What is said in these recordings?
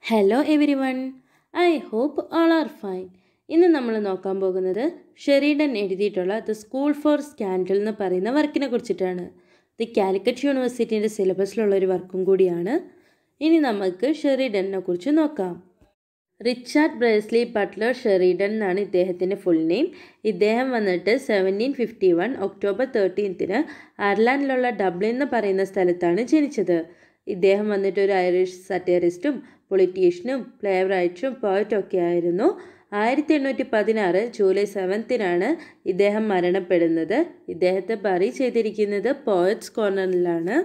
hello everyone I hope all are fine ഇന്ന് നമ്മൾ നോക്കാൻ പോകുന്നത് ഷെറിഡൻ എഴുതിയിട്ടുള്ള ദ സ്കൂൾ ഫോർ സ്കാൻഡൽ എന്ന് പറയുന്ന വർക്കിനെ കുറിച്ചിട്ടാണ് ഇത് കാലിക്കറ്റ് യൂണിവേഴ്സിറ്റിൻ്റെ സിലബസിലുള്ള ഒരു വർക്കും കൂടിയാണ് ഇനി നമുക്ക് ഷെറിഡനെ കുറിച്ച് നോക്കാം റിച്ചാർഡ് ബ്രേസ്ലി ബട്ട്ലർ ഷെറിഡൻ എന്നാണ് ഇദ്ദേഹത്തിൻ്റെ ഫുൾ നെയിം ഇദ്ദേഹം വന്നിട്ട് സെവൻറ്റീൻ ഫിഫ്റ്റി വൺ ഒക്ടോബർ തേർട്ടീൻത്തിന് അയർലാൻഡിലുള്ള ഡബ്ലിൻ എന്ന് പറയുന്ന സ്ഥലത്താണ് ജനിച്ചത് ഇദ്ദേഹം വന്നിട്ട് ഒരു ഐറിഷ് സറ്ററിസ്റ്റും പൊളിറ്റീഷ്യനും പ്ലേ റൈറ്ററും പോയറ്റും ഒക്കെ ആയിരുന്നു ആയിരത്തി എണ്ണൂറ്റി പതിനാറ് ജൂലൈ സെവൻത്തിനാണ് ഇദ്ദേഹം മരണപ്പെടുന്നത് ഇദ്ദേഹത്തെ ബറി ചെയ്തിരിക്കുന്നത് പോയറ്റ്സ് കോർണറിലാണ്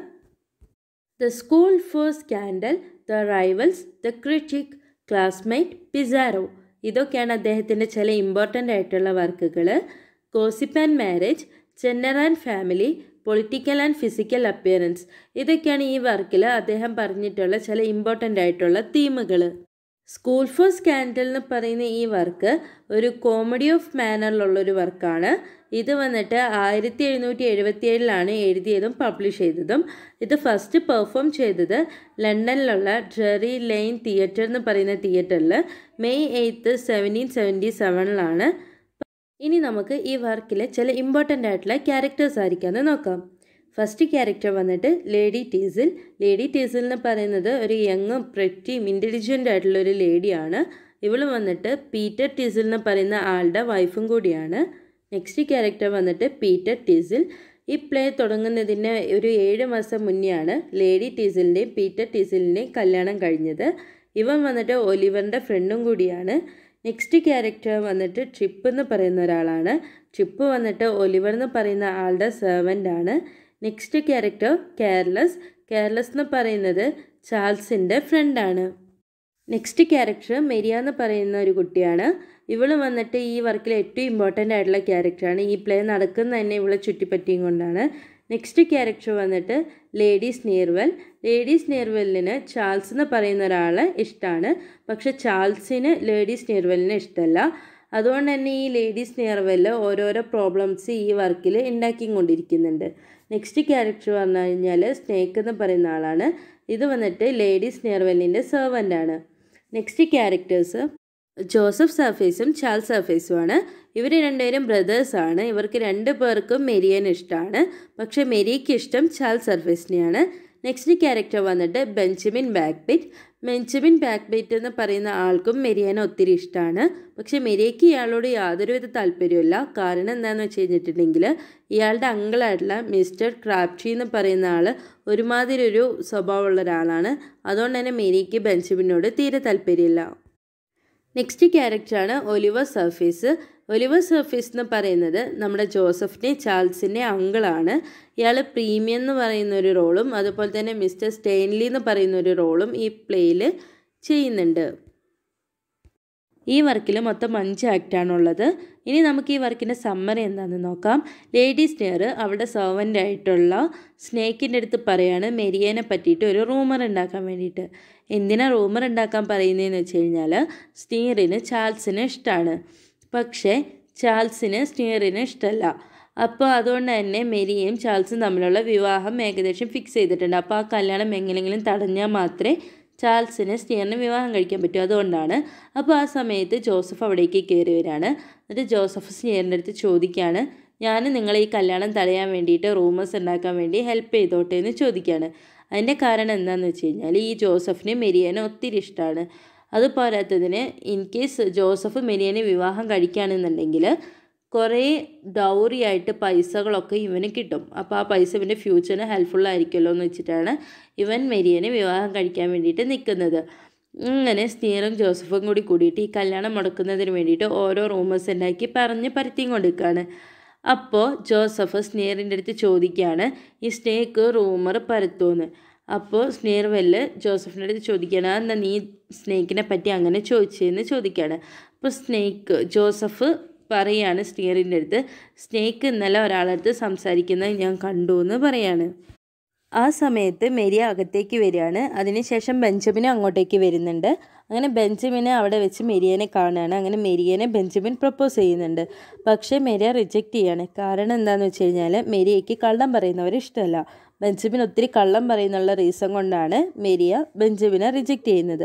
the school for scandal the rivals the critic classmate Pizarro ഇതൊക്കെയാണ് അദ്ദേഹത്തിൻ്റെ ചില ഇമ്പോർട്ടൻ്റ് ആയിട്ടുള്ള വർക്കുകൾ gossip and marriage gender and family political and physical appearance ഇതൊക്കെയാണ് ഈ വർക്കിൽ അദ്ദേഹം പറഞ്ഞിട്ടുള്ള ചില ഇമ്പോർട്ടൻ്റ് ആയിട്ടുള്ള തീമുകൾ സ്കൂൾ ഫോർ സ്കാൻഡൽ എന്ന് പറയുന്ന ഈ വർക്ക് ഒരു കോമഡി ഓഫ് മാനറിലുള്ളൊരു വർക്കാണ് ഇത് വന്നിട്ട് ആയിരത്തി എഴുന്നൂറ്റി എഴുപത്തി ഏഴിലാണ് എഴുതിയതും പബ്ലിഷ് ചെയ്തതും ഇത് ഫസ്റ്റ് പെർഫോം ചെയ്തത് ലണ്ടനിലുള്ള ഡ്രറി ലൈൻ തിയേറ്റർ എന്ന് പറയുന്ന തിയേറ്ററിൽ മെയ് എയ്ത്ത് സെവൻറ്റീൻ സെവൻറ്റി സെവനിലാണ് ഇനി നമുക്ക് ഈ വർക്കിലെ ചില ഇമ്പോർട്ടൻ്റ് ആയിട്ടുള്ള ക്യാരക്ടേഴ്സ് ആയിരിക്കാമെന്ന് നോക്കാം ഫസ്റ്റ് ക്യാരക്ടർ വന്നിട്ട് ലേഡി ടീസിൽ ലേഡി ടീസിൽ എന്ന് പറയുന്നത് ഒരു യങ്ങും പ്രെറ്റിയും ഇൻ്റലിജൻ്റ് ആയിട്ടുള്ള ഒരു ലേഡിയാണ് ഇവൾ വന്നിട്ട് പീറ്റർ ടീസിൽ എന്ന് പറയുന്ന ആളുടെ വൈഫും കൂടിയാണ് നെക്സ്റ്റ് ക്യാരക്ടർ വന്നിട്ട് പീറ്റർ ടീസിൽ ഈ പ്ലേ തുടങ്ങുന്നതിന് ഒരു ഏഴ് മാസം മുന്നെയാണ് ലേഡി ടീസിലിൻ്റെയും പീറ്റർ ടീസിലിൻ്റെയും കല്യാണം കഴിഞ്ഞത് ഇവൻ വന്നിട്ട് ഒലിവറിൻ്റെ ഫ്രണ്ടും കൂടിയാണ് നെക്സ്റ്റ് ക്യാരക്ടർ വന്നിട്ട് ട്രിപ്പ് എന്ന് പറയുന്ന ഒരാളാണ് ട്രിപ്പ് വന്നിട്ട് ഒലിവർ എന്ന് പറയുന്ന ആളുടെ സെർവൻ്റ് ആണ് നെക്സ്റ്റ് ക്യാരക്ടർ കെയർലെസ് കെയർലെസ് എന്ന് പറയുന്നത് ചാൾസിൻ്റെ ഫ്രണ്ടാണ് നെക്സ്റ്റ് ക്യാരക്ടർ മെരിയ എന്ന് പറയുന്ന ഒരു കുട്ടിയാണ് ഇവൾ വന്നിട്ട് ഈ വർക്കിൽ ഏറ്റവും ഇമ്പോർട്ടൻ്റ് ആയിട്ടുള്ള ക്യാരക്ടറാണ് ഈ പ്ലേ നടക്കുന്ന തന്നെ ഇവളെ ചുറ്റിപ്പറ്റിയും കൊണ്ടാണ് നെക്സ്റ്റ് ക്യാരക്ടർ വന്നിട്ട് ലേഡീസ് നീർവെൽ ലേഡീസ് നീർവെല്ലിന് ചാൾസ് എന്ന് പറയുന്ന ഒരാളെ ഇഷ്ടമാണ് പക്ഷെ ചാൾസിന് ലേഡീസ് നീർവെല്ലിന് ഇഷ്ടമല്ല അതുകൊണ്ട് തന്നെ ഈ ലേഡീസ് നിയർവെല്ല് ഓരോരോ പ്രോബ്ലംസ് ഈ വർക്കിൽ ഉണ്ടാക്കിക്കൊണ്ടിരിക്കുന്നുണ്ട് നെക്സ്റ്റ് ക്യാരക്ടർ പറഞ്ഞു കഴിഞ്ഞാൽ സ്നേക്ക് എന്ന് പറയുന്ന ആളാണ് ഇത് വന്നിട്ട് ലേഡീസ് നിയർവെല്ലിൻ്റെ സെർവൻ്റാണ് നെക്സ്റ്റ് ക്യാരക്ടേഴ്സ് ജോസഫ് സർഫേസും ചാൾസ് സർഫേസുമാണ് ഇവർ രണ്ടുപേരും ബ്രദേഴ്സാണ് ഇവർക്ക് രണ്ട് പേർക്കും മെരിയന് ഇഷ്ടമാണ് പക്ഷേ മെരിയയ്ക്ക് ഇഷ്ടം ചാൾസ് സർഫേസിനെയാണ് നെക്സ്റ്റ് ക്യാരക്ടർ വന്നിട്ട് ബെഞ്ചമിൻ ബാക്ക്ബിറ്റ് ബെഞ്ചമിൻ ബാക്ക്ബിറ്റ് എന്ന് പറയുന്ന ആൾക്കും മെരിയനെ ഒത്തിരി ഇഷ്ടമാണ് പക്ഷേ മെരിയയ്ക്ക് ഇയാളോട് യാതൊരുവിധ താല്പര്യമില്ല കാരണം എന്താണെന്ന് വെച്ച് കഴിഞ്ഞിട്ടുണ്ടെങ്കിൽ ഇയാളുടെ അങ്കിളായിട്ടുള്ള മിസ്റ്റർ ക്രാപ്റ്റി എന്ന് പറയുന്ന ആൾ ഒരുമാതിരി ഒരു സ്വഭാവമുള്ള ഒരാളാണ് അതുകൊണ്ട് തന്നെ മെരിയയ്ക്ക് ബെഞ്ചമിനോട് തീരെ താല്പര്യമില്ല നെക്സ്റ്റ് ക്യാരക്ടറാണ് ഒലിവർ സർഫീസ് ഒലിവർ സർഫീസ് എന്ന് പറയുന്നത് നമ്മുടെ ജോസഫിൻ്റെ ചാൾസിൻ്റെ അങ്കിളാണ് ഇയാൾ പ്രീമിയം എന്ന് പറയുന്ന ഒരു റോളും അതുപോലെ തന്നെ മിസ്റ്റർ സ്റ്റെയിൻലി എന്ന് പറയുന്ന ഒരു റോളും ഈ പ്ലേയിൽ ചെയ്യുന്നുണ്ട് ഈ വർക്കിൽ മൊത്തം അഞ്ച് ആക്റ്റാണുള്ളത് ഇനി നമുക്ക് ഈ വർക്കിൻ്റെ സമ്മറി എന്താണെന്ന് നോക്കാം ലേഡീസ് നെയർ അവിടെ സെർവൻ്റ് ആയിട്ടുള്ള സ്നേക്കിൻ്റെ അടുത്ത് പറയാണ് മെരിയനെ പറ്റിയിട്ട് ഒരു റൂമർ ഉണ്ടാക്കാൻ വേണ്ടിയിട്ട് എന്തിനാ റൂമർ ഉണ്ടാക്കാൻ പറയുന്നതെന്ന് വെച്ച് കഴിഞ്ഞാൽ സ്റ്റീറിന് ചാൾസിന് ഇഷ്ടമാണ് പക്ഷേ ചാൾസിന് സ്റ്റീറിന് ഇഷ്ടമല്ല അപ്പോൾ അതുകൊണ്ട് തന്നെ മെരിയും ചാൾസും തമ്മിലുള്ള വിവാഹം ഏകദേശം ഫിക്സ് ചെയ്തിട്ടുണ്ട് അപ്പോൾ ആ കല്യാണം എങ്ങനെയെങ്കിലും തടഞ്ഞാൽ മാത്രമേ ചാൾസിന് സ്റ്റീറിന് വിവാഹം കഴിക്കാൻ പറ്റൂ അതുകൊണ്ടാണ് അപ്പോൾ ആ സമയത്ത് ജോസഫ് അവിടേക്ക് കയറി വരികയാണ് എന്നിട്ട് ജോസഫ് സ്നേറിൻ്റെ അടുത്ത് ചോദിക്കുകയാണ് ഞാൻ നിങ്ങളെ ഈ കല്യാണം തടയാൻ വേണ്ടിയിട്ട് റൂമേഴ്സ് ഉണ്ടാക്കാൻ വേണ്ടി ഹെൽപ്പ് ചെയ്തോട്ടെ എന്ന് ചോദിക്കുകയാണ് അതിൻ്റെ കാരണം എന്താണെന്ന് വെച്ച് കഴിഞ്ഞാൽ ഈ ജോസഫിനെ മെരിയനെ ഒത്തിരി ഇഷ്ടമാണ് അത് പോരാത്തതിന് ഇൻ കേസ് ജോസഫ് മെരിയനെ വിവാഹം കഴിക്കുകയാണെന്നുണ്ടെങ്കിൽ കുറേ ഡൗറി ആയിട്ട് പൈസകളൊക്കെ ഇവന് കിട്ടും അപ്പോൾ ആ പൈസ ഇവൻ്റെ ഫ്യൂച്ചറിന് ഹെൽപ്ഫുൾ ആയിരിക്കുമല്ലോ എന്ന് വെച്ചിട്ടാണ് ഇവൻ മെരിയനെ വിവാഹം കഴിക്കാൻ വേണ്ടിയിട്ട് നിൽക്കുന്നത് ഇങ്ങനെ സ്നീറും ജോസഫും കൂടി കൂടിയിട്ട് ഈ കല്യാണം മുടക്കുന്നതിന് വേണ്ടിയിട്ട് ഓരോ റൂമേഴ്സ് ഉണ്ടാക്കി പറഞ്ഞ് പരത്തിയും കൊണ്ടിരിക്കുകയാണ് അപ്പോൾ ജോസഫ് സ്നേറിൻ്റെ അടുത്ത് ചോദിക്കുകയാണ് ഈ സ്നേക്ക് റൂമർ പരത്തുമെന്ന് അപ്പോൾ സ്നേർ വെല്ല് ജോസഫിൻ്റെ അടുത്ത് ചോദിക്കുകയാണ് എന്നാൽ നീ സ്നേക്കിനെ പറ്റി അങ്ങനെ ചോദിച്ചതെന്ന് ചോദിക്കുകയാണ് അപ്പോൾ സ്നേക്ക് ജോസഫ് പറയാണ് സ്നേറിൻ്റെ അടുത്ത് സ്നേക്ക് ഇന്നലെ ഒരാളടുത്ത് സംസാരിക്കുന്നത് ഞാൻ കണ്ടു എന്ന് പറയാണ് ആ സമയത്ത് മെരിയ അകത്തേക്ക് വരികയാണ് അതിനുശേഷം ബെഞ്ചമിനും അങ്ങോട്ടേക്ക് വരുന്നുണ്ട് അങ്ങനെ ബെഞ്ചമിനെ അവിടെ വെച്ച് മെരിയനെ കാണുകയാണ് അങ്ങനെ മെരിയനെ ബെഞ്ചമിൻ പ്രപ്പോസ് ചെയ്യുന്നുണ്ട് പക്ഷേ മെരിയ റിജക്റ്റ് ചെയ്യാണ് കാരണം എന്താണെന്ന് വെച്ച് കഴിഞ്ഞാൽ മെരിയയ്ക്ക് കള്ളം പറയുന്നവർ ഇഷ്ടമല്ല ബെഞ്ചമിൻ ഒത്തിരി കള്ളം പറയുന്നുള്ള റീസൺ കൊണ്ടാണ് മെരിയ ബെഞ്ചമിനെ റിജക്റ്റ് ചെയ്യുന്നത്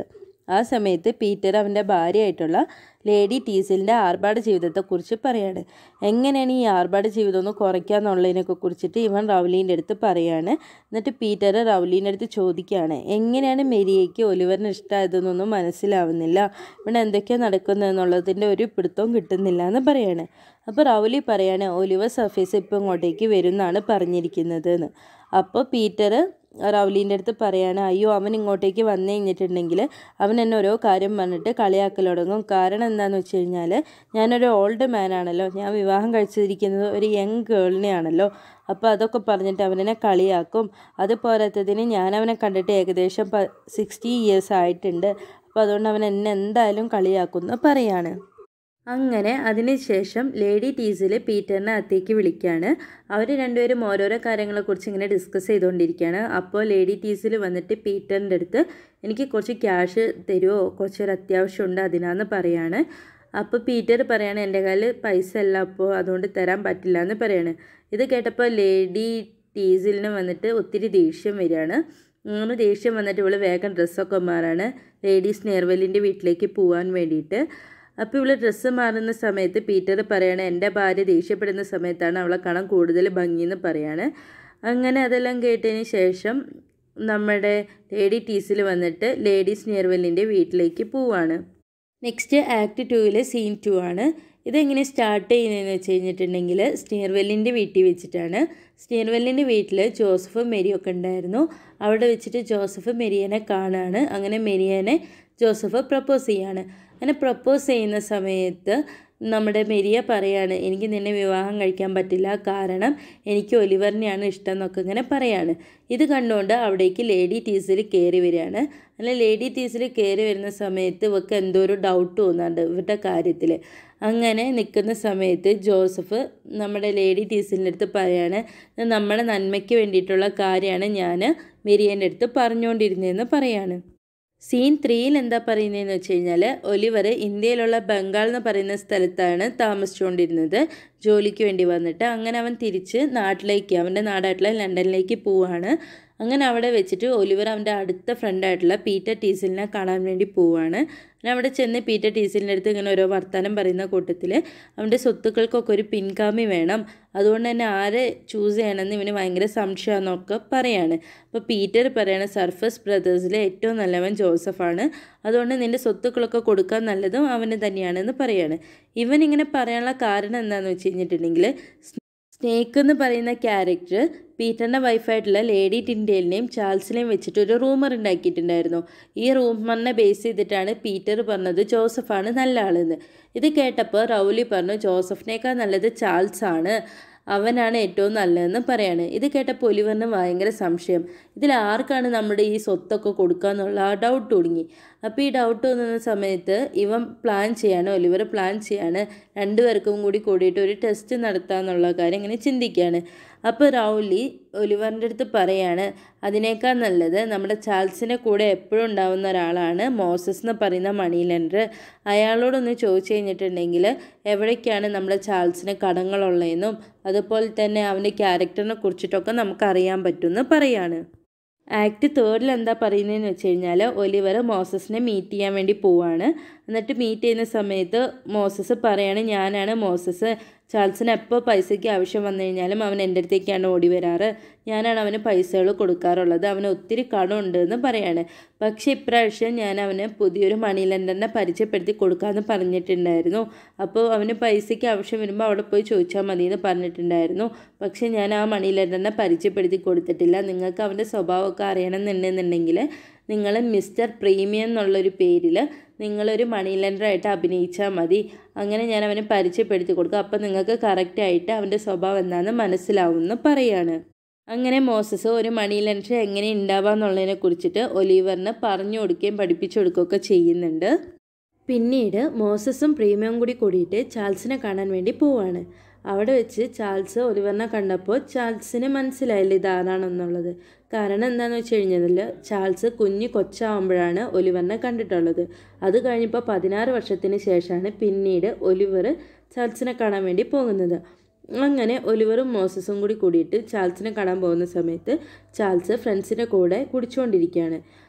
ആ സമയത്ത് പീറ്റർ അവൻ്റെ ഭാര്യയായിട്ടുള്ള ലേഡി ടീസിലിൻ്റെ ആർഭാട ജീവിതത്തെക്കുറിച്ച് പറയാണ് എങ്ങനെയാണ് ഈ ആർഭാട ജീവിതം ഒന്ന് കുറയ്ക്കാന്നുള്ളതിനൊക്കെ കുറിച്ചിട്ട് ഇവൻ റൗലീൻ്റെ അടുത്ത് പറയാണ് എന്നിട്ട് പീറ്റർ റൗലീൻ്റെ അടുത്ത് ചോദിക്കുകയാണ് എങ്ങനെയാണ് മെരിയയ്ക്ക് ഒലിവറിന് ഇഷ്ടമായതെന്നൊന്നും മനസ്സിലാവുന്നില്ല ഇവിടെ എന്തൊക്കെയാണ് നടക്കുന്നതെന്നുള്ളതിൻ്റെ ഒരു പിടുത്തവും കിട്ടുന്നില്ല എന്ന് പറയാണ് അപ്പോൾ റൗലി പറയാണ് ഒലിവർ സർഫേസ് ഇപ്പോൾ ഇങ്ങോട്ടേക്ക് വരുമെന്നാണ് പറഞ്ഞിരിക്കുന്നത് എന്ന് അപ്പോൾ പീറ്റർ റൗലീൻ്റെ അടുത്ത് പറയാണ് അയ്യോ അവൻ ഇങ്ങോട്ടേക്ക് വന്നു കഴിഞ്ഞിട്ടുണ്ടെങ്കിൽ അവൻ എന്നെ ഓരോ കാര്യം പറഞ്ഞിട്ട് കളിയാക്കൽ തുടങ്ങും കാരണം എന്താണെന്ന് വെച്ച് കഴിഞ്ഞാൽ ഞാനൊരു ഓൾഡ് മാൻ ആണല്ലോ ഞാൻ വിവാഹം കഴിച്ചിരിക്കുന്നത് ഒരു യങ് ഗേളിനെയാണല്ലോ അപ്പോൾ അതൊക്കെ പറഞ്ഞിട്ട് അവനെന്നെ കളിയാക്കും അത് പോരാത്തതിന് ഞാൻ അവനെ കണ്ടിട്ട് ഏകദേശം പ സിക്സ്റ്റി ഇയേഴ്സ് ആയിട്ടുണ്ട് അപ്പോൾ അതുകൊണ്ട് അവൻ എന്നെ എന്തായാലും കളിയാക്കുമെന്ന് പറയാണ് അങ്ങനെ അതിനുശേഷം ലേഡി ടീസിൽ പീറ്ററിനെ അകത്തേക്ക് വിളിക്കുകയാണ് അവർ രണ്ടുപേരും ഓരോരോ കാര്യങ്ങളെക്കുറിച്ച് ഇങ്ങനെ ഡിസ്കസ് ചെയ്തുകൊണ്ടിരിക്കുകയാണ് അപ്പോൾ ലേഡി ടീസിൽ വന്നിട്ട് പീറ്ററിൻ്റെ അടുത്ത് എനിക്ക് കുറച്ച് ക്യാഷ് തരുമോ കുറച്ചൊരു അത്യാവശ്യമുണ്ട് അതിനാന്ന് പറയാണ് അപ്പോൾ പീറ്റർ പറയാണ് എൻ്റെ കയ്യിൽ പൈസ അല്ല അപ്പോൾ അതുകൊണ്ട് തരാൻ പറ്റില്ല എന്ന് പറയാണ് ഇത് കേട്ടപ്പോൾ ലേഡി ടീസിലിന് വന്നിട്ട് ഒത്തിരി ദേഷ്യം വരികയാണ് അങ്ങനെ ദേഷ്യം വന്നിട്ട് ഇവൾ വേഗം ഡ്രസ്സൊക്കെ മാറാണ് ലേഡീസ് നെയർവെല്ലിൻ്റെ വീട്ടിലേക്ക് പോകാൻ വേണ്ടിയിട്ട് അപ്പോൾ ഇവൾ ഡ്രസ്സ് മാറുന്ന സമയത്ത് പീറ്റർ പറയാണ് എൻ്റെ ഭാര്യ ദേഷ്യപ്പെടുന്ന സമയത്താണ് അവളെ കാണാൻ കൂടുതൽ ഭംഗിയെന്ന് പറയാണ് അങ്ങനെ അതെല്ലാം കേട്ടതിന് ശേഷം നമ്മുടെ ലേഡി ടീസിൽ വന്നിട്ട് ലേഡീസ് നിയർവെല്ലിൻ്റെ വീട്ടിലേക്ക് പോവാണ് നെക്സ്റ്റ് ആക്ട് ടുവിലെ സീൻ ടു ആണ് ഇതെങ്ങനെ സ്റ്റാർട്ട് ചെയ്യുന്നതെന്ന് വെച്ച് കഴിഞ്ഞിട്ടുണ്ടെങ്കിൽ സ്നീർവെല്ലിൻ്റെ വീട്ടിൽ വെച്ചിട്ടാണ് സ്നീർവെല്ലിൻ്റെ വീട്ടിൽ ജോസഫ് മെരിയൊക്കെ ഉണ്ടായിരുന്നു അവിടെ വെച്ചിട്ട് ജോസഫ് മെരിയനെ കാണുകയാണ് അങ്ങനെ മെരിയനെ ജോസഫ് പ്രപ്പോസ് ചെയ്യാണ് അങ്ങനെ പ്രപ്പോസ് ചെയ്യുന്ന സമയത്ത് നമ്മുടെ മെരിയ പറയാണ് എനിക്ക് നിന്നെ വിവാഹം കഴിക്കാൻ പറ്റില്ല കാരണം എനിക്ക് ഒലിവറിനെയാണ് ഇഷ്ടം എന്നൊക്കെ ഇങ്ങനെ പറയാണ് ഇത് കണ്ടുകൊണ്ട് അവിടേക്ക് ലേഡി ടീസിൽ കയറി വരികയാണ് അല്ല ലേഡി ടീസിൽ കയറി വരുന്ന സമയത്ത് ഇവർക്ക് എന്തോ ഒരു ഡൗട്ട് തോന്നുന്നുണ്ട് ഇവരുടെ കാര്യത്തിൽ അങ്ങനെ നിൽക്കുന്ന സമയത്ത് ജോസഫ് നമ്മുടെ ലേഡി ടീസിൻ്റെ അടുത്ത് പറയാണ് "ഇത് നമ്മുടെ നന്മയ്ക്ക് വേണ്ടിയിട്ടുള്ള കാര്യമാണ് ഞാൻ മെരിയൻ്റെ അടുത്ത് പറഞ്ഞുകൊണ്ടിരുന്നതെന്ന് പറയാണ് സീൻ ത്രീയിൽ എന്താ പറയുന്നതെന്ന് വെച്ച് കഴിഞ്ഞാൽ ഒലിവർ ഇന്ത്യയിലുള്ള ബംഗാൾ എന്ന് പറയുന്ന സ്ഥലത്താണ് താമസിച്ചുകൊണ്ടിരുന്നത് ജോലിക്ക് വേണ്ടി വന്നിട്ട് അങ്ങനെ അവൻ തിരിച്ച് നാട്ടിലേക്ക് അവൻ്റെ നാടായിട്ടുള്ള ലണ്ടനിലേക്ക് പോവാണ് അങ്ങനെ അവിടെ വെച്ചിട്ട് ഒലിവർ അവൻ്റെ അടുത്ത ഫ്രണ്ടായിട്ടുള്ള പീറ്റർ ടീസിലിനെ കാണാൻ വേണ്ടി പോവാണ് അങ്ങനെ അവിടെ ചെന്ന് പീറ്റർ ടീസിലിൻ്റെ അടുത്ത് ഇങ്ങനെ ഓരോ വർത്തമാനം പറയുന്ന കൂട്ടത്തിൽ അവൻ്റെ സ്വത്തുക്കൾക്കൊക്കെ ഒരു പിൻഗാമി വേണം അതുകൊണ്ട് തന്നെ ആരെ ചൂസ് ചെയ്യണമെന്ന് ഇവന് ഭയങ്കര സംശയമാണെന്നൊക്കെ പറയാണ് അപ്പോൾ പീറ്റർ പറയാണ് സർഫസ് ബ്രദേഴ്സിലെ ഏറ്റവും നല്ലവൻ ജോസഫാണ് അതുകൊണ്ട് നിൻ്റെ സ്വത്തുക്കളൊക്കെ കൊടുക്കാൻ നല്ലതും അവന് തന്നെയാണെന്ന് പറയാണ് ഇവൻ ഇങ്ങനെ പറയാനുള്ള കാരണം എന്താണെന്ന് വെച്ച് കഴിഞ്ഞിട്ടുണ്ടെങ്കിൽ സ്നേക്ക് എന്ന് പറയുന്ന ക്യാരക്ടർ പീറ്ററിൻ്റെ വൈഫായിട്ടുള്ള ലേഡി ടിൻഡേലിനെയും ചാൾസിനെയും വെച്ചിട്ട് ഒരു റൂമർ ഉണ്ടാക്കിയിട്ടുണ്ടായിരുന്നു ഈ റൂമറിനെ ബേസ് ചെയ്തിട്ടാണ് പീറ്റർ പറഞ്ഞത് ജോസഫാണ് നല്ല ആളെന്ന് ഇത് കേട്ടപ്പോൾ റൗലി പറഞ്ഞു ജോസഫിനേക്കാൾ നല്ലത് ചാൾസ് ആണ് അവനാണ് ഏറ്റവും നല്ലതെന്ന് പറയാണ് ഇത് കേട്ടപ്പോൾ ഒലിവറിന് ഭയങ്കര സംശയം ഇതിൽ ആർക്കാണ് നമ്മുടെ ഈ സ്വത്തൊക്കെ കൊടുക്കുക എന്നുള്ള ആ ഡൗട്ട് തുടങ്ങി അപ്പോൾ ഈ ഡൗട്ട് വന്ന സമയത്ത് ഇവൻ പ്ലാൻ ചെയ്യാണ് ഒലിവർ പ്ലാൻ ചെയ്യാണ് രണ്ടുപേർക്കും കൂടി കൂടിയിട്ട് ഒരു ടെസ്റ്റ് നടത്താമെന്നുള്ള കാര്യം ഇങ്ങനെ ചിന്തിക്കുകയാണ് അപ്പോൾ റൗലി ഒലിവറിൻ്റെ അടുത്ത് പറയാണ് അതിനേക്കാൾ നല്ലത് നമ്മുടെ ചാൾസിൻ്റെ കൂടെ എപ്പോഴും ഉണ്ടാവുന്ന ഒരാളാണ് മോസസ് എന്ന് പറയുന്ന മണി ലെൻഡർ അയാളോടൊന്ന് ചോദിച്ചു കഴിഞ്ഞിട്ടുണ്ടെങ്കിൽ എവിടേക്കാണ് നമ്മുടെ ചാൾസിന് കടങ്ങളുള്ളതെന്നും അതുപോലെ തന്നെ അവൻ്റെ ക്യാരക്ടറിനെ കുറിച്ചിട്ടൊക്കെ നമുക്ക് അറിയാൻ പറ്റുമെന്ന് പറയാണ് ആക്ട് തേർഡിൽ എന്താ പറയുന്നതെന്ന് വെച്ച് കഴിഞ്ഞാൽ ഒലിവർ മോസസിനെ മീറ്റ് ചെയ്യാൻ വേണ്ടി പോവാണ് എന്നിട്ട് മീറ്റ് ചെയ്യുന്ന സമയത്ത് മോസസ് പറയാണ് ഞാനാണ് മോസസ് ചാൾസിന് എപ്പോൾ പൈസയ്ക്ക് ആവശ്യം വന്നു കഴിഞ്ഞാലും അവൻ എൻ്റെ അടുത്തേക്കാണ് ഓടി വരാറ് ഞാനാണ് അവന് പൈസകൾ കൊടുക്കാറുള്ളത് അവന് ഒത്തിരി കടമുണ്ട് എന്ന് പറയാണ് പക്ഷേ ഇപ്രാവശ്യം ഞാൻ അവന് പുതിയൊരു മണി ലെൻഡറിനെ പരിചയപ്പെടുത്തി കൊടുക്കാമെന്ന് പറഞ്ഞിട്ടുണ്ടായിരുന്നു അപ്പോൾ അവന് പൈസയ്ക്ക് ആവശ്യം വരുമ്പോൾ അവിടെ പോയി ചോദിച്ചാൽ മതി എന്ന് പറഞ്ഞിട്ടുണ്ടായിരുന്നു പക്ഷേ ഞാൻ ആ മണി ലെൻഡറിനെ പരിചയപ്പെടുത്തി കൊടുത്തിട്ടില്ല നിങ്ങൾക്ക് അവൻ്റെ സ്വഭാവമൊക്കെ അറിയണമെന്നുണ്ടെന്നുണ്ടെങ്കിൽ നിങ്ങൾ മിസ്റ്റർ പ്രീമിയം എന്നുള്ളൊരു പേരിൽ നിങ്ങളൊരു മണി ലെൻഡറായിട്ട് അഭിനയിച്ചാൽ മതി അങ്ങനെ ഞാൻ അവനെ പരിചയപ്പെടുത്തി കൊടുക്കും അപ്പോൾ നിങ്ങൾക്ക് കറക്റ്റായിട്ട് അവൻ്റെ സ്വഭാവം എന്താണെന്ന് മനസ്സിലാവുമെന്ന് പറയാണ് അങ്ങനെ മോസസ് ഒരു മണി ലെൻഡർ എങ്ങനെ ഉണ്ടാവാന്നുള്ളതിനെ കുറിച്ചിട്ട് ഒലീവറിന് പറഞ്ഞു കൊടുക്കുകയും പഠിപ്പിച്ചു കൊടുക്കുകയൊക്കെ ചെയ്യുന്നുണ്ട് പിന്നീട് മോസസും പ്രീമിയം കൂടി കൂടിയിട്ട് ചാൾസിനെ കാണാൻ വേണ്ടി പോവാണ് അവിടെ വെച്ച് ചാൾസ് ഒലിവറിനെ കണ്ടപ്പോൾ ചാൾസിന് മനസ്സിലായില്ല ഇതാരാണെന്നുള്ളത് കാരണം എന്താണെന്ന് വെച്ച് കഴിഞ്ഞാൽ ചാൾസ് കുഞ്ഞ് കൊച്ചാവുമ്പോഴാണ് ഒലിവറിനെ കണ്ടിട്ടുള്ളത് അത് കഴിഞ്ഞപ്പോൾ പതിനാറ് വർഷത്തിന് ശേഷമാണ് പിന്നീട് ഒലിവർ ചാൾസിനെ കാണാൻ വേണ്ടി പോകുന്നത് അങ്ങനെ ഒലിവറും മോസസും കൂടി കൂടിയിട്ട് ചാൾസിനെ കാണാൻ പോകുന്ന സമയത്ത് ചാൾസ് ഫ്രണ്ട്സിൻ്റെ കൂടെ കുടിച്ചുകൊണ്ടിരിക്കുകയാണ്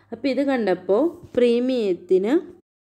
അപ്പോൾ ഇത് കണ്ടപ്പോൾ പ്രീമിയത്തിന്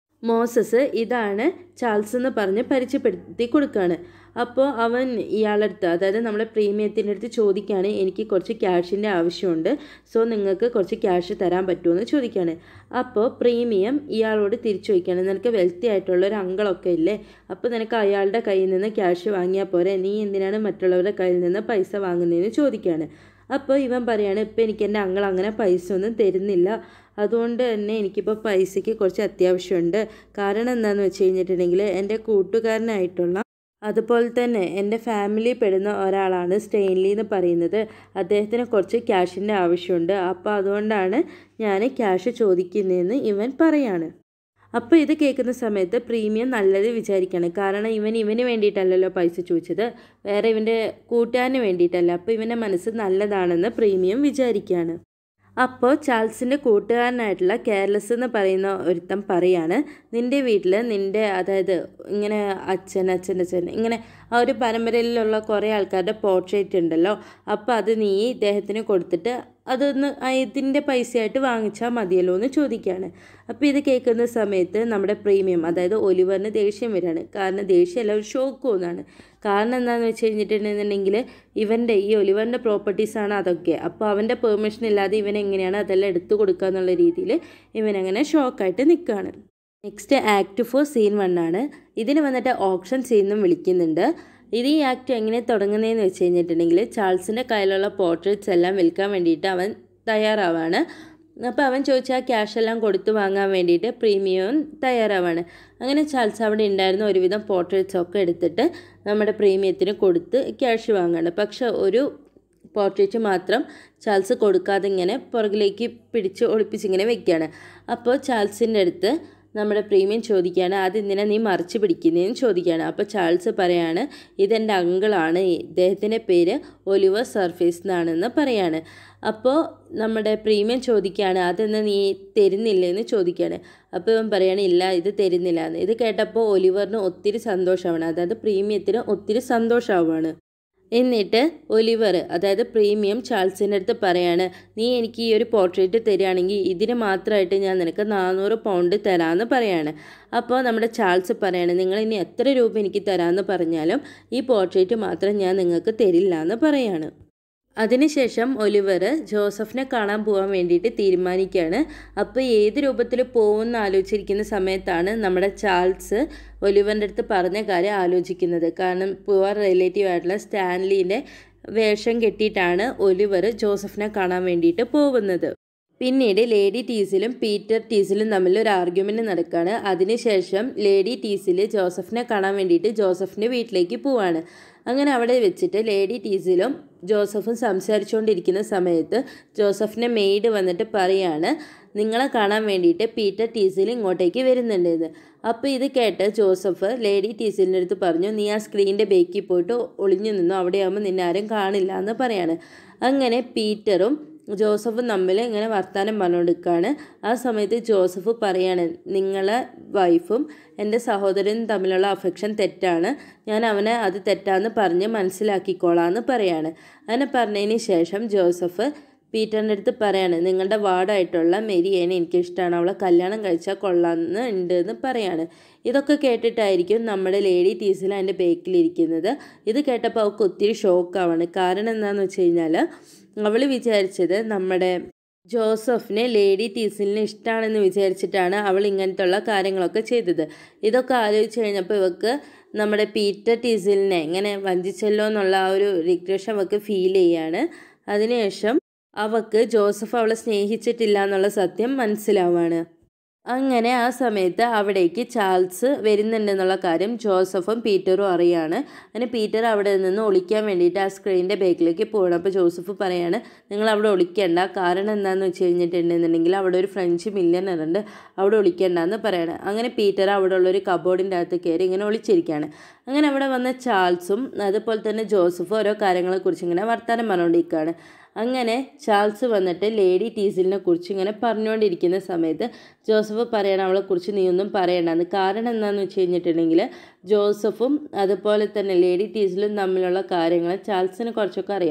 മോസസ് ഇതാണ് ചാൾസ് എന്ന് പറഞ്ഞ് പരിചയപ്പെടുത്തി കൊടുക്കുകയാണ് അപ്പോൾ അവൻ ഇയാളുടെ അടുത്ത് അതായത് നമ്മുടെ പ്രീമിയത്തിൻ്റെ അടുത്ത് ചോദിക്കുകയാണ് എനിക്ക് കുറച്ച് ക്യാഷിൻ്റെ ആവശ്യമുണ്ട് സോ നിങ്ങൾക്ക് കുറച്ച് ക്യാഷ് തരാൻ പറ്റുമോ എന്ന് ചോദിക്കുകയാണ് അപ്പോൾ പ്രീമിയം ഇയാളോട് തിരിച്ചു ചോദിക്കുകയാണ് നിനക്ക് വെൽത്തി ആയിട്ടുള്ള ഒരു അങ്കളൊക്കെ ഇല്ലേ അപ്പോൾ നിനക്ക് അയാളുടെ കയ്യിൽ നിന്ന് ക്യാഷ് വാങ്ങിയാൽ പോരെ നീ എന്തിനാണ് മറ്റുള്ളവരുടെ കയ്യിൽ നിന്ന് പൈസ വാങ്ങുന്നതെന്ന് ചോദിക്കുകയാണ് അപ്പോൾ ഇവൻ പറയാണ് ഇപ്പം എനിക്ക് എൻ്റെ അങ്ങൾ അങ്ങനെ പൈസ ഒന്നും തരുന്നില്ല അതുകൊണ്ട് തന്നെ എനിക്കിപ്പോൾ പൈസയ്ക്ക് കുറച്ച് അത്യാവശ്യമുണ്ട് കാരണം എന്താണെന്ന് വെച്ച് കഴിഞ്ഞിട്ടുണ്ടെങ്കിൽ എൻ്റെ കൂട്ടുകാരനായിട്ടുള്ള അതുപോലെ തന്നെ എൻ്റെ ഫാമിലി പെടുന്ന ഒരാളാണ് സ്റ്റെയിൻലി എന്ന് പറയുന്നത് അദ്ദേഹത്തിന് കുറച്ച് ക്യാഷിൻ്റെ ആവശ്യമുണ്ട് അപ്പോൾ അതുകൊണ്ടാണ് ഞാൻ ക്യാഷ് ചോദിക്കുന്നതെന്ന് ഇവൻ പറയാണ് അപ്പോൾ ഇത് കേൾക്കുന്ന സമയത്ത് പ്രീമിയം നല്ലത് വിചാരിക്കണം കാരണം ഇവൻ ഇവന് വേണ്ടിയിട്ടല്ലല്ലോ പൈസ ചോദിച്ചത് വേറെ ഇവൻ്റെ കൂട്ടുകാരന് വേണ്ടിയിട്ടല്ല അപ്പോൾ ഇവൻ്റെ മനസ്സ് നല്ലതാണെന്ന് പ്രീമിയം വിചാരിക്കുകയാണ് അപ്പോൾ ചാൾസിൻ്റെ കൂട്ടുകാരനായിട്ടുള്ള കെയർലെസ് എന്ന് പറയുന്ന ഒരുത്തൻ പറയാണ് നിൻ്റെ വീട്ടിൽ നിൻ്റെ അതായത് ഇങ്ങനെ അച്ഛൻ അച്ഛൻ്റെ അച്ഛൻ ഇങ്ങനെ ആ ഒരു പരമ്പരയിലുള്ള കുറേ ആൾക്കാരുടെ പോർട്രേറ്റ് ഉണ്ടല്ലോ അപ്പോൾ അത് നീ ഇദ്ദേഹത്തിന് കൊടുത്തിട്ട് അതൊന്ന് ഇതിൻ്റെ പൈസയായിട്ട് വാങ്ങിച്ചാൽ മതിയല്ലോ എന്ന് ചോദിക്കുകയാണ് അപ്പോൾ ഇത് കേൾക്കുന്ന സമയത്ത് നമ്മുടെ പ്രീമിയം അതായത് ഒലിവറിന് ദേഷ്യം വരികയാണ് കാരണം ദേഷ്യമല്ല ഒരു ഷോക്ക് തോന്നാണ് കാരണം എന്താണെന്ന് വെച്ച് കഴിഞ്ഞിട്ടുണ്ടെന്നുണ്ടെങ്കിൽ ഇവൻ്റെ ഈ ഒലിവറിൻ്റെ പ്രോപ്പർട്ടീസാണ് അതൊക്കെ അപ്പോൾ അവൻ്റെ പെർമിഷൻ ഇല്ലാതെ ഇവൻ എങ്ങനെയാണ് അതെല്ലാം എടുത്തു കൊടുക്കുക എന്നുള്ള രീതിയിൽ ഇവനങ്ങനെ ഷോക്കായിട്ട് നിൽക്കുകയാണ് next act four scene one ആണ് ഇതിന് വന്നിട്ട് ഓപ്ഷൻ സീൻ എന്നും വിളിക്കുന്നുണ്ട് ഇത് ഈ ആക്ട് എങ്ങനെ തുടങ്ങുന്നതെന്ന് വെച്ച് കഴിഞ്ഞിട്ടുണ്ടെങ്കിൽ ചാൾസിൻ്റെ കയ്യിലുള്ള പോർട്രേറ്റ്സ് എല്ലാം വിൽക്കാൻ വേണ്ടിയിട്ട് അവൻ തയ്യാറാവാണ് അപ്പോൾ അവൻ ചോദിച്ച ആ ക്യാഷ് എല്ലാം കൊടുത്തു വാങ്ങാൻ വേണ്ടിയിട്ട് പ്രീമിയം തയ്യാറാവാണ് അങ്ങനെ ചാൾസ് അവിടെ ഉണ്ടായിരുന്ന ഒരുവിധം പോർട്രേറ്റ്സ് ഒക്കെ എടുത്തിട്ട് നമ്മുടെ പ്രീമിയത്തിന് കൊടുത്ത് ക്യാഷ് വാങ്ങാണ് പക്ഷെ ഒരു പോർട്രേറ്റ് മാത്രം ചാൾസ് കൊടുക്കാതെ ഇങ്ങനെ പുറകിലേക്ക് പിടിച്ച് ഒളിപ്പിച്ചിങ്ങനെ വെക്കുകയാണ് അപ്പോൾ ചാൾസിൻ്റെ അടുത്ത് നമ്മുടെ പ്രീമിയം ചോദിക്കുകയാണ് അതെന്തിനാ നീ മറിച്ച് പിടിക്കുന്നതെന്ന് ചോദിക്കുകയാണ് അപ്പോൾ ചാൾസ് പറയാണ് ഇതെൻ്റെ അങ്കിളാണ് ഇദ്ദേഹത്തിൻ്റെ പേര് ഒലിവർ സർഫേസ് എന്നാണെന്ന് പറയാണ് അപ്പോൾ നമ്മുടെ പ്രീമിയം ചോദിക്കുകയാണ് അതെന്ന് നീ തരുന്നില്ലെന്ന് ചോദിക്കുകയാണ് അപ്പോൾ ഇവൻ പറയാണ് ഇല്ല ഇത് തരുന്നില്ല എന്ന് ഇത് കേട്ടപ്പോൾ ഒലിവറിന് ഒത്തിരി സന്തോഷമാണ് അതായത് പ്രീമിയത്തിന് ഒത്തിരി സന്തോഷമാവുകയാണ് എന്നിട്ട് ഒലിവർ അതായത് പ്രീമിയം ചാൾസിൻ്റെ അടുത്ത് പറയാണ് നീ എനിക്ക് ഈ ഒരു പോർട്രേറ്റ് തരികയാണെങ്കിൽ ഇതിന് മാത്രമായിട്ട് ഞാൻ നിനക്ക് നാനൂറ് പൗണ്ട് തരാമെന്ന് പറയാണ് അപ്പോൾ നമ്മുടെ ചാൾസ് പറയാണ് നിങ്ങൾ ഇനി എത്ര രൂപ എനിക്ക് തരാമെന്ന് പറഞ്ഞാലും ഈ പോർട്രേറ്റ് മാത്രം ഞാൻ നിങ്ങൾക്ക് തരില്ല എന്ന് പറയാണ് അതിനുശേഷം ഒലിവർ ജോസഫിനെ കാണാൻ പോകാൻ വേണ്ടിയിട്ട് തീരുമാനിക്കുകയാണ് അപ്പോൾ ഏത് രൂപത്തിൽ പോകുമെന്ന് ആലോചിച്ചിരിക്കുന്ന സമയത്താണ് നമ്മുടെ ചാൾസ് ഒലിവറിൻ്റെ അടുത്ത് പറഞ്ഞ കാര്യം ആലോചിക്കുന്നത് കാരണം പുവർ റിലേറ്റീവ് ആയിട്ടുള്ള സ്റ്റാൻലീൻ്റെ വേഷം കെട്ടിയിട്ടാണ് ഒലിവർ ജോസഫിനെ കാണാൻ വേണ്ടിയിട്ട് പോകുന്നത് പിന്നീട് ലേഡി ടീസിലും പീറ്റർ ടീസിലും തമ്മിൽ ഒരു ആർഗ്യുമെൻറ്റ് നടക്കുകയാണ് അതിനുശേഷം ലേഡി ടീസിൽ ജോസഫിനെ കാണാൻ വേണ്ടിയിട്ട് ജോസഫിൻ്റെ വീട്ടിലേക്ക് പോവാണ് അങ്ങനെ അവിടെ വെച്ചിട്ട് ലേഡി ടീസിലും ജോസഫും സംസാരിച്ചുകൊണ്ടിരിക്കുന്ന സമയത്ത് ജോസഫിൻ്റെ മെയ്ഡ് വന്നിട്ട് പറയാണ് നിങ്ങളെ കാണാൻ വേണ്ടിയിട്ട് പീറ്റർ ടീസിൽ ഇങ്ങോട്ടേക്ക് വരുന്നുണ്ടെന്ന് അപ്പോൾ ഇത് കേട്ട് ജോസഫ് ലേഡി ടീസിലിൻ്റെ അടുത്ത് പറഞ്ഞു നീ ആ സ്ക്രീനിൻ്റെ ബേക്കിൽ പോയിട്ട് ഒളിഞ്ഞു നിന്നു അവിടെയാകുമ്പോൾ നിന്നെ ആരും കാണില്ല എന്ന് പറയാണ് അങ്ങനെ പീറ്ററും ജോസഫും തമ്മിൽ ഇങ്ങനെ വർത്തമാനം പറഞ്ഞുകൊടുക്കുകയാണ് ആ സമയത്ത് ജോസഫ് പറയാണ് നിങ്ങളെ വൈഫും എൻ്റെ സഹോദരനും തമ്മിലുള്ള അഫെക്ഷൻ തെറ്റാണ് ഞാൻ അവനെ അത് തെറ്റാന്ന് പറഞ്ഞ് മനസ്സിലാക്കിക്കോളാന്ന് പറയാണ് അങ്ങനെ പറഞ്ഞതിന് ശേഷം ജോസഫ് പീറ്ററിൻ്റെ അടുത്ത് പറയാണ് നിങ്ങളുടെ വാർഡായിട്ടുള്ള മെരിയേനെ എനിക്കിഷ്ടമാണ് അവളെ കല്യാണം കഴിച്ചാൽ കൊള്ളാമെന്ന് ഉണ്ട് എന്ന് പറയാണ് ഇതൊക്കെ കേട്ടിട്ടായിരിക്കും നമ്മുടെ ലേഡി ടീസിൽ അതിൻ്റെ ബേക്കിലിരിക്കുന്നത് ഇത് കേട്ടപ്പോൾ അവൾക്ക് ഒത്തിരി ഷോക്കാവാണ് കാരണം എന്താണെന്ന് വെച്ച് കഴിഞ്ഞാൽ അവൾ വിചാരിച്ചത് നമ്മുടെ ജോസഫിനെ ലേഡി ടീസിലിന് ഇഷ്ടമാണെന്ന് വിചാരിച്ചിട്ടാണ് അവൾ ഇങ്ങനത്തെ ഉള്ള കാര്യങ്ങളൊക്കെ ചെയ്തത് ഇതൊക്കെ ആലോചിച്ച് കഴിഞ്ഞപ്പോൾ ഇവക്ക് നമ്മുടെ പീറ്റർ ടീസിലിനെ ഇങ്ങനെ വഞ്ചിച്ചല്ലോ എന്നുള്ള ആ ഒരു റിഗ്രഷൻ അവൾക്ക് ഫീൽ ചെയ്യാണ് അതിനുശേഷം അവക്ക് ജോസഫ് അവളെ സ്നേഹിച്ചിട്ടില്ല എന്നുള്ള സത്യം മനസ്സിലാവാണ് അങ്ങനെ ആ സമയത്ത് അവിടേക്ക് ചാൾസ് വരുന്നുണ്ടെന്നുള്ള കാര്യം ജോസഫും പീറ്ററും അറിയാണ് അങ്ങനെ പീറ്റർ അവിടെ നിന്ന് ഒളിക്കാൻ വേണ്ടിയിട്ട് ആ സ്ക്രീനിൻ്റെ ബാക്കിലേക്ക് പോകണം അപ്പോൾ ജോസഫ് പറയാണ് നിങ്ങൾ അവിടെ ഒളിക്കേണ്ട കാരണം എന്താണെന്ന് വെച്ച് കഴിഞ്ഞിട്ടുണ്ടെന്നുണ്ടെങ്കിൽ അവിടെ ഒരു ഫ്രഞ്ച് മില്യനർ ഉണ്ട് അവിടെ ഒളിക്കേണ്ടെന്ന് പറയണം അങ്ങനെ പീറ്റർ അവിടെ ഉള്ളൊരു കബോർഡിൻ്റെ അകത്ത് കയറി ഇങ്ങനെ ഒളിച്ചിരിക്കുകയാണ് അങ്ങനെ അവിടെ വന്ന ചാൾസും അതുപോലെ തന്നെ ജോസഫും ഓരോ കാര്യങ്ങളെക്കുറിച്ച് ഇങ്ങനെ വർത്തമാനം പറഞ്ഞുകൊണ്ടിരിക്കുകയാണ് അങ്ങനെ ചാൾസ് വന്നിട്ട് ലേഡി ടീസിലിനെ കുറിച്ച് ഇങ്ങനെ പറഞ്ഞുകൊണ്ടിരിക്കുന്ന സമയത്ത് ജോസഫ് പറയണം അവളെക്കുറിച്ച് നീ ഒന്നും പറയണ്ടെന്ന് കാരണം എന്താണെന്ന് വെച്ച് കഴിഞ്ഞിട്ടുണ്ടെങ്കിൽ ജോസഫും അതുപോലെ തന്നെ ലേഡി ടീസിലും തമ്മിലുള്ള കാര്യങ്ങൾ ചാൾസിന് കുറച്ചൊക്കെ അറിയാം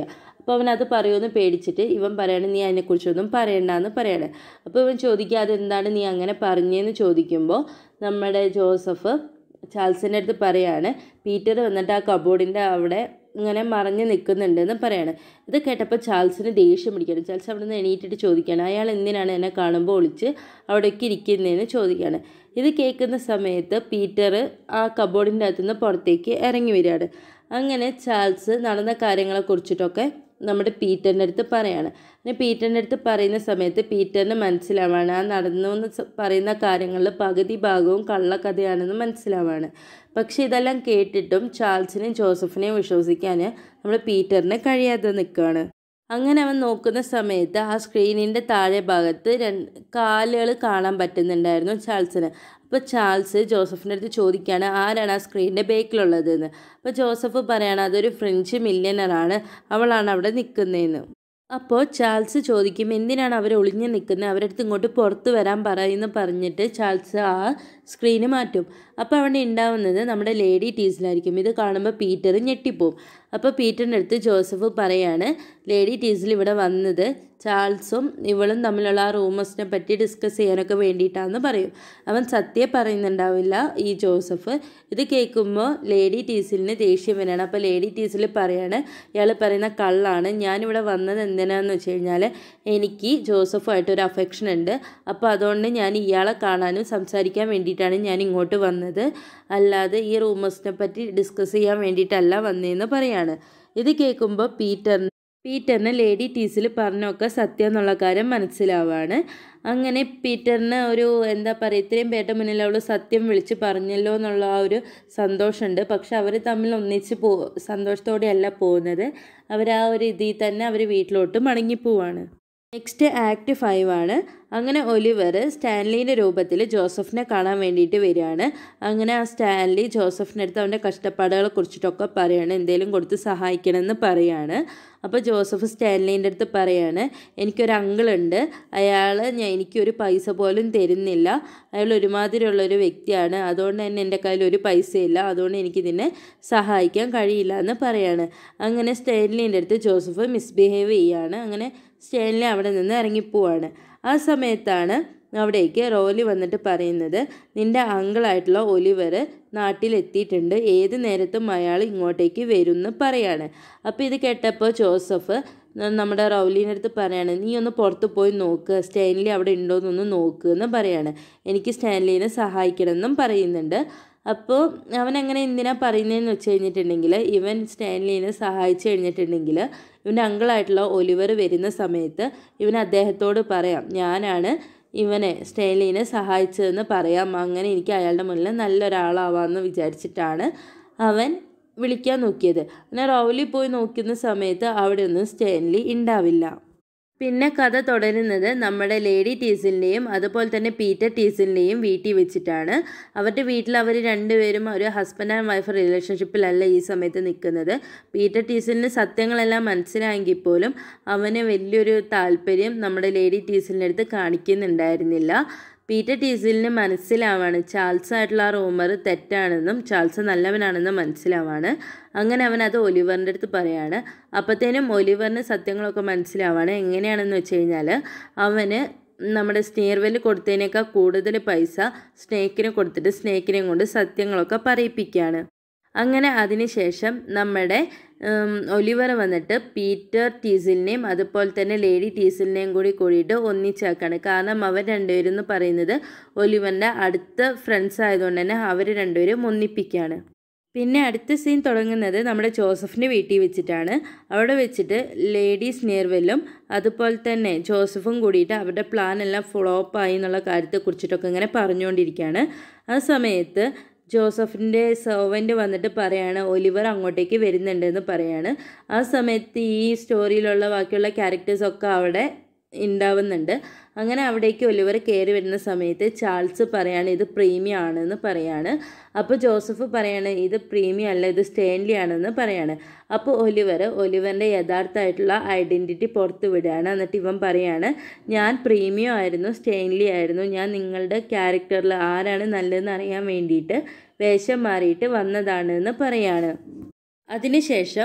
അപ്പോൾ അവൻ അത് പറയുമെന്ന് പേടിച്ചിട്ട് ഇവൻ പറയാണ് നീ അതിനെക്കുറിച്ചൊന്നും പറയണ്ടെന്ന് പറയാണ് അപ്പോൾ ഇവൻ ചോദിക്കുക അതെന്താണ് നീ അങ്ങനെ പറഞ്ഞതെന്ന് ചോദിക്കുമ്പോൾ നമ്മുടെ ജോസഫ് ചാൾസിൻ്റെ അടുത്ത് പറയാണ് പീറ്റർ വന്നിട്ട് ആ കബോർഡിൻ്റെ അവിടെ ഇങ്ങനെ മറഞ്ഞ് നിൽക്കുന്നുണ്ടെന്ന് പറയാണ് ഇത് കേട്ടപ്പോൾ ചാൾസിന് ദേഷ്യം പിടിക്കണം ചാൾസ് അവിടെ നിന്ന് എണീറ്റിട്ട് ചോദിക്കുകയാണ് അയാൾ എന്തിനാണ് എന്നെ കാണുമ്പോൾ ഒളിച്ച് അവിടേക്ക് ഇരിക്കുന്നതെന്ന് ചോദിക്കുകയാണ് ഇത് കേൾക്കുന്ന സമയത്ത് പീറ്റർ ആ കബോർഡിൻ്റെ അകത്തു നിന്ന് പുറത്തേക്ക് ഇറങ്ങി വരികയാണ് അങ്ങനെ ചാൾസ് നടന്ന കാര്യങ്ങളെക്കുറിച്ചിട്ടൊക്കെ നമ്മുടെ പീറ്ററിൻ്റെ അടുത്ത് പറയാണ് അങ്ങനെ പീറ്ററിൻ്റെ അടുത്ത് പറയുന്ന സമയത്ത് പീറ്ററിന് മനസ്സിലാവാണ് ആ നടന്നു എന്ന് സ- പറയുന്ന കാര്യങ്ങളിൽ പകുതി ഭാഗവും കള്ളക്കഥയാണെന്ന് മനസ്സിലാവാണ് പക്ഷെ ഇതെല്ലാം കേട്ടിട്ടും ചാൾസിനെയും ജോസഫിനെയും വിശ്വസിക്കാൻ നമ്മുടെ പീറ്ററിന് കഴിയാതെ നിൽക്കുകയാണ് അങ്ങനെ അവൻ നോക്കുന്ന സമയത്ത് ആ സ്ക്രീനിൻ്റെ താഴെ ഭാഗത്ത് രണ്ട് കാലുകൾ കാണാൻ പറ്റുന്നുണ്ടായിരുന്നു ചാൾസിന് അപ്പോൾ ചാൾസ് ജോസഫിൻ്റെ അടുത്ത് ചോദിക്കുകയാണ് ആരാണ് ആ സ്ക്രീനിൻ്റെ ബേക്കിലുള്ളതെന്ന് അപ്പോൾ ജോസഫ് പറയാണ് അതൊരു ഫ്രഞ്ച് മില്യനറാണ് അവളാണ് അവിടെ നിൽക്കുന്നതെന്ന് അപ്പോൾ ചാൾസ് ചോദിക്കും എന്തിനാണ് അവർ ഒളിഞ്ഞു നിൽക്കുന്നത് അവരുടെ അടുത്ത് ഇങ്ങോട്ട് പുറത്ത് വരാൻ പറയുമെന്ന് പറഞ്ഞിട്ട് ചാൾസ് ആ സ്ക്രീന് മാറ്റും അപ്പോൾ അവിടെ ഉണ്ടാവുന്നത് നമ്മുടെ ലേഡി ടീസിലായിരിക്കും ഇത് കാണുമ്പോൾ പീറ്റർ ഞെട്ടിപ്പോവും അപ്പോൾ പീറ്ററിൻ്റെ അടുത്ത് ജോസഫ് പറയാണ് ലേഡി ടീസിൽ ഇവിടെ വന്നത് ചാൾസും ഇവളും തമ്മിലുള്ള ആ റൂമേഴ്സിനെ പറ്റി ഡിസ്കസ് ചെയ്യാനൊക്കെ വേണ്ടിയിട്ടാണെന്ന് പറയും അവൻ സത്യം പറയുന്നുണ്ടാവില്ല ഈ ജോസഫ് ഇത് കേൾക്കുമ്പോൾ ലേഡി ടീസിലിന് ദേഷ്യം വരികയാണ് അപ്പോൾ ലേഡി ടീസിൽ പറയാണ് ഇയാൾ പറയുന്ന കള്ളാണ് ഞാനിവിടെ വന്നത് എന്തിനാന്ന് വെച്ച് കഴിഞ്ഞാൽ എനിക്ക് ജോസഫുമായിട്ട് ഒരു അഫെക്ഷൻ ഉണ്ട് അപ്പോൾ അതുകൊണ്ട് ഞാൻ ഇയാളെ കാണാനും സംസാരിക്കാൻ വേണ്ടിയിട്ടാണ് ഞാൻ ഇങ്ങോട്ട് വന്നത് അല്ലാതെ ഈ റൂമേഴ്സിനെ പറ്റി ഡിസ്കസ് ചെയ്യാൻ വേണ്ടിയിട്ടല്ല വന്നതെന്ന് പറയാണ് ഇത് കേൾക്കുമ്പോൾ പീറ്ററിന് പീറ്ററിന് ലേഡി ടീസിൽ പറഞ്ഞൊക്കെ സത്യം എന്നുള്ള കാര്യം മനസ്സിലാവാണ് അങ്ങനെ പീറ്ററിന് ഒരു എന്താ പറയുക ഇത്രയും പേരുടെ മുന്നിൽ അവൾ സത്യം വിളിച്ച് പറഞ്ഞല്ലോ എന്നുള്ള ആ ഒരു സന്തോഷമുണ്ട് പക്ഷെ അവർ തമ്മിൽ ഒന്നിച്ച് പോ സന്തോഷത്തോടെയല്ല പോകുന്നത് അവർ ആ ഒരു ഇതിൽ തന്നെ അവർ വീട്ടിലോട്ട് മടങ്ങിപ്പോവാണ് നെക്സ്റ്റ് ആക്ട് ഫൈവ് ആണ് അങ്ങനെ ഒലിവർ സ്റ്റാൻലിയുടെ രൂപത്തിൽ ജോസഫിനെ കാണാൻ വേണ്ടിയിട്ട് വരികയാണ് അങ്ങനെ ആ സ്റ്റാൻലി ജോസഫിൻ്റെ അടുത്ത് അവൻ്റെ കഷ്ടപ്പാടുകളെ കുറിച്ചിട്ടൊക്കെ പറയാണ് എന്തെങ്കിലും കൊടുത്ത് സഹായിക്കണമെന്ന് പറയാണ് അപ്പോൾ ജോസഫ് സ്റ്റാൻലീൻ്റെ അടുത്ത് പറയാണ് എനിക്കൊരു അങ്കിളുണ്ട് അയാൾ ഞാൻ എനിക്കൊരു പൈസ പോലും തരുന്നില്ല അയാൾ ഒരുമാതിരിയുള്ളൊരു വ്യക്തിയാണ് അതുകൊണ്ട് തന്നെ എൻ്റെ കയ്യിൽ ഒരു പൈസയില്ല അതുകൊണ്ട് എനിക്കിതിനെ സഹായിക്കാൻ കഴിയില്ല എന്ന് പറയാണ് അങ്ങനെ സ്റ്റാൻലീൻ്റെ അടുത്ത് ജോസഫ് മിസ്ബിഹേവ് ചെയ്യാണ് അങ്ങനെ സ്റ്റേൻലി അവിടെ നിന്ന് ഇറങ്ങിപ്പോവാണ് ആ സമയത്താണ് അവിടേക്ക് റോലി വന്നിട്ട് പറയുന്നത് നിൻ്റെ അങ്കിളായിട്ടുള്ള ഒലിവർ നാട്ടിലെത്തിയിട്ടുണ്ട് ഏത് നേരത്തും അയാൾ ഇങ്ങോട്ടേക്ക് വരും എന്ന് പറയാണ് അപ്പോൾ ഇത് കേട്ടപ്പോൾ ജോസഫ് ന- നമ്മുടെ റൗലീൻ്റെ അടുത്ത് പറയാണ് നീ ഒന്ന് പുറത്ത് പോയി നോക്ക് സ്റ്റാൻലി അവിടെ ഉണ്ടോ എന്നൊന്ന് നോക്ക് എന്ന് പറയാണ് എനിക്ക് സ്റ്റാൻലിനെ സഹായിക്കണമെന്നും പറയുന്നുണ്ട് അപ്പോൾ അവൻ അങ്ങനെ എന്തിനാ പറയുന്നതെന്ന് വെച്ച് കഴിഞ്ഞിട്ടുണ്ടെങ്കിൽ ഇവൻ സ്റ്റാൻലിനെ സഹായിച്ചു കഴിഞ്ഞിട്ടുണ്ടെങ്കിൽ ഇവൻ്റെ അങ്കിളായിട്ടുള്ള ഒലിവർ വരുന്ന സമയത്ത് ഇവൻ അദ്ദേഹത്തോട് പറയാം ഞാനാണ് ഇവനെ സ്റ്റൈലിനെ സഹായിച്ചതെന്ന് പറയാം അങ്ങനെ എനിക്ക് അയാളുടെ മുന്നിൽ നല്ലൊരാളാവാമെന്ന് വിചാരിച്ചിട്ടാണ് അവൻ വിളിക്കാൻ നോക്കിയത് അങ്ങനെ റൗലി പോയി നോക്കുന്ന സമയത്ത് അവിടെ ഒന്നും സ്റ്റേൻലി ഉണ്ടാവില്ല പിന്നെ കഥ തുടരുന്നത് നമ്മുടെ ലേഡി ടീസിലിൻ്റെയും അതുപോലെ തന്നെ പീറ്റർ ടീസിലിൻ്റെയും വീട്ടിൽ വെച്ചിട്ടാണ് അവരുടെ വീട്ടിൽ അവർ രണ്ടുപേരും ഒരു ഹസ്ബൻഡ് ആൻഡ് വൈഫ് റിലേഷൻഷിപ്പിലല്ല ഈ സമയത്ത് നിൽക്കുന്നത് പീറ്റർ ടീസിലിന് സത്യങ്ങളെല്ലാം മനസ്സിലായെങ്കിൽ പോലും അവന് വലിയൊരു താല്പര്യം നമ്മുടെ ലേഡി ടീസിലിൻ്റെ അടുത്ത് കാണിക്കുന്നുണ്ടായിരുന്നില്ല പീറ്റർ ടീസിലിന് മനസ്സിലാവാണ് ചാൾസ് ആയിട്ടുള്ള ആ റൂമർ തെറ്റാണെന്നും ചാൾസ് നല്ലവനാണെന്നും മനസ്സിലാവാണ് അങ്ങനെ അവൻ അത് ഒലിവറിൻ്റെ അടുത്ത് പറയാണ് അപ്പോഴത്തേനും ഒലിവറിന് സത്യങ്ങളൊക്കെ മനസ്സിലാവാണ് എങ്ങനെയാണെന്ന് വെച്ച് കഴിഞ്ഞാൽ അവന് നമ്മുടെ സ്നേർവെല് കൊടുത്തതിനേക്കാൾ കൂടുതൽ പൈസ സ്നേക്കിന് കൊടുത്തിട്ട് സ്നേക്കിനെയും കൊണ്ട് സത്യങ്ങളൊക്കെ പറയിപ്പിക്കുകയാണ് അങ്ങനെ അതിനുശേഷം നമ്മുടെ ഉം, ഒലിവർ വന്നിട്ട് പീറ്റർ ടീസിലിനെയും അതുപോലെ തന്നെ ലേഡി ടീസിലിനെയും കൂടി കൂടിയിട്ട് ഒന്നിച്ചാക്കാണ് കാരണം അവർ രണ്ടുപേരും എന്ന് പറയുന്നത് ഒലിവറിൻ്റെ അടുത്ത ഫ്രണ്ട്സ് ആയതുകൊണ്ട് തന്നെ അവർ രണ്ടുപേരും ഒന്നിപ്പിക്കുകയാണ് പിന്നെ അടുത്ത സീൻ തുടങ്ങുന്നത് നമ്മുടെ ജോസഫിൻ്റെ വീട്ടിൽ വെച്ചിട്ടാണ് അവിടെ വെച്ചിട്ട് ലേഡീസ് നിയർവെല്ലും അതുപോലെ തന്നെ ജോസഫും കൂടിയിട്ട് അവരുടെ പ്ലാൻ എല്ലാം ഫ്ലോപ്പായി എന്നുള്ള കാര്യത്തെക്കുറിച്ചിട്ടൊക്കെ ഇങ്ങനെ പറഞ്ഞുകൊണ്ടിരിക്കുകയാണ് ആ സമയത്ത് ജോസഫിൻ്റെ സെർവൻ്റ് വന്നിട്ട് പറയാണ് ഒലിവർ അങ്ങോട്ടേക്ക് വരുന്നുണ്ടെന്ന് പറയാണ് ആ സമയത്ത് ഈ സ്റ്റോറിയിലുള്ള ബാക്കിയുള്ള ക്യാരക്ടേഴ്സൊക്കെ അവിടെ ഉണ്ടാവുന്നുണ്ട് അങ്ങനെ അവിടേക്ക് ഒലിവർ കയറി വരുന്ന സമയത്ത് ചാൾസ് പറയാണ് ഇത് പ്രീമിയം ആണെന്ന് പറയാണ് അപ്പോൾ ജോസഫ് പറയാണ് ഇത് പ്രീമിയം അല്ല ഇത് സ്റ്റേൻലി ആണെന്ന് പറയാണ് അപ്പോൾ ഒലിവർ ഒലിവറിൻ്റെ യഥാർത്ഥമായിട്ടുള്ള ഐഡൻറ്റിറ്റി പുറത്ത് വിടുകയാണ് എന്നിട്ട് ഇവൻ പറയാണ് ഞാൻ പ്രീമിയം ആയിരുന്നു സ്റ്റേൻലി ആയിരുന്നു ഞാൻ നിങ്ങളുടെ ക്യാരക്ടറിൽ ആരാണ് നല്ലതെന്ന് അറിയാൻ വേണ്ടിയിട്ട് വേഷം മാറിയിട്ട് വന്നതാണ് എന്ന് പറയാണ് അതിനുശേഷം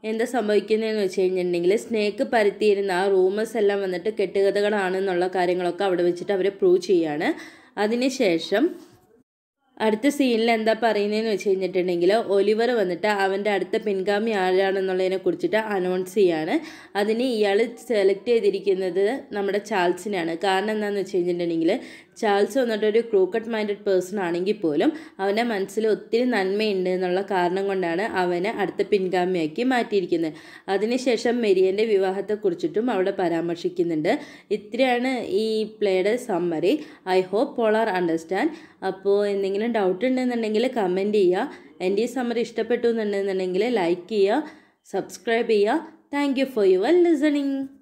എന്താ സംഭവിക്കുന്നതെന്ന് വെച്ച് കഴിഞ്ഞിട്ടുണ്ടെങ്കിൽ സ്നേക്ക് പരത്തിയിരുന്ന ആ റൂമേഴ്സ് എല്ലാം വന്നിട്ട് കെട്ടുകഥകളാണെന്നുള്ള കാര്യങ്ങളൊക്കെ അവിടെ വെച്ചിട്ട് അവർ പ്രൂവ് ചെയ്യാണ് അതിനുശേഷം അടുത്ത സീനിൽ എന്താ പറയുന്നതെന്ന് വെച്ച് കഴിഞ്ഞിട്ടുണ്ടെങ്കിൽ ഒലിവർ വന്നിട്ട് അവൻ്റെ അടുത്ത പിൻഗാമി ആരാണെന്നുള്ളതിനെ കുറിച്ചിട്ട് അനൗൺസ് ചെയ്യാണ് അതിന് ഇയാൾ സെലക്ട് ചെയ്തിരിക്കുന്നത് നമ്മുടെ ചാൾസിനാണ് കാരണം എന്താണെന്ന് വെച്ച് കഴിഞ്ഞിട്ടുണ്ടെങ്കിൽ ചാൾസ് വന്നിട്ട് ഒരു ക്രൂക്കട്ട് മൈൻഡഡ് പേഴ്സൺ ആണെങ്കിൽ പോലും അവൻ്റെ മനസ്സിൽ ഒത്തിരി നന്മയുണ്ട് എന്നുള്ള കാരണം കൊണ്ടാണ് അവനെ അടുത്ത പിൻഗാമിയാക്കി മാറ്റിയിരിക്കുന്നത് അതിനുശേഷം മെരിയൻ്റെ വിവാഹത്തെക്കുറിച്ചിട്ടും അവിടെ പരാമർശിക്കുന്നുണ്ട് ഇത്രയാണ് ഈ പ്ലേയുടെ summary I hope all are understand അപ്പോൾ എന്തെങ്കിലും ഡൗട്ട് ഉണ്ടെന്നുണ്ടെങ്കിൽ കമൻറ്റ് ചെയ്യുക എൻ്റെ ഈ സമ്മറി ഇഷ്ടപ്പെട്ടു എന്നുണ്ടെന്നുണ്ടെങ്കിൽ ലൈക്ക് ചെയ്യുക സബ്സ്ക്രൈബ് ചെയ്യുക thank you for your listening